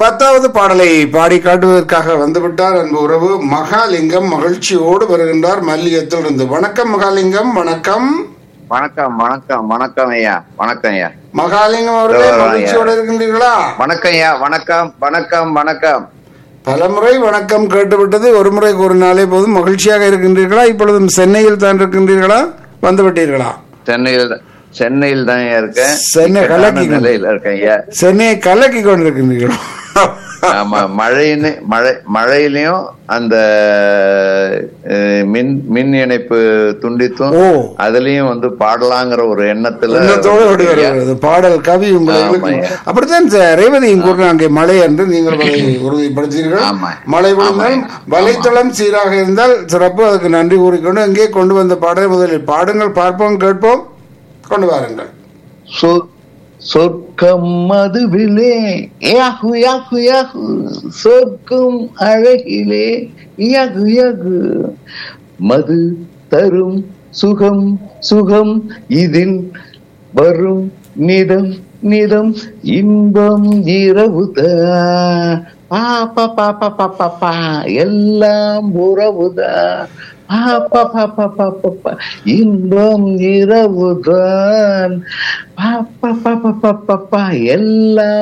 பத்தாவது பாடலை பாடி காட்டுவதற்காக வந்துவிட்டார் அன்பு உறவு மகாலிங்கம் மகிழ்ச்சியோடு வருகின்றார் மல்லிகத்திலிருந்து வணக்கம் மகாலிங்கம் வணக்கம் வணக்கம் வணக்கம் வணக்கம் ஐயா வணக்கம் ஐயா மகாலிங்கம் அவர்களே இதோ மகிழ்ச்சியோடு இருக்கின்றீர்களா வணக்கம் ஐயா வணக்கம் வணக்கம் வணக்கம் பலமுறை வணக்கம் கேட்டுவிட்டது ஒரு முறை கூறினாலே போதும் மகிழ்ச்சியாக இருக்கின்றீர்களா இப்பொழுதும் சென்னையில் தான் இருக்கின்றீர்களா வந்து விட்டீர்களா சென்னையில் தான் சென்னையில் தான் ஐயா இருக்கேன் சென்னை இக்கட்டான கலக்கி கொண்டு. நிலையில இருக்கேன் ஐயா சென்னையை கலக்கி கொண்டிருக்கின்றீர்களா ஆமா மழைன்னு மழை மழையிலயும் அந்த அஹ், மின் மின் இணைப்பு துண்டித்தும் ஓ. அதுலயும் வந்து பாடலாங்கிற ஒரு எண்ணத்துல எண்ணத்தோடு ஓடி வருகிறது பாடல் கவி உங்களுக்கு ஆமாய்யா. அப்படித்தான் சார் ரேவதியும் கூட அங்கே மழை என்று நீங்கள் அதை உறுதிப்படுத்தீர்கள் ஆமா. மழை விழுந்தால் ஆமாய்யா. வலைத்தளம் சீராக இருந்தால் சிறப்பு அதுக்கு நன்றி கூறிக்கொண்டு இங்கே கொண்டு வந்த பாடலை முதலில் பாடுங்கள் பார்ப்போம் கேட்போம் கொண்டு வாருங்கள் சொ- சொர்க்கம் மதுவிலே யாகு யாகு யாகு சொர்க்கம் அழகிலே யாகு யாகு மது தரும் சுகம் சுகம் இதில் வரும் நிதம் நிதம் இன்பம் இரவுதான் பாப்பா பாப்பா பாப்பா பா எல்லாம் உறவுதான் பாப்பா பாப்பா பாப்பா பா இன்பம் இரவுதான் பாப்பா பாப்பா பாப்பா பா எல்லாம்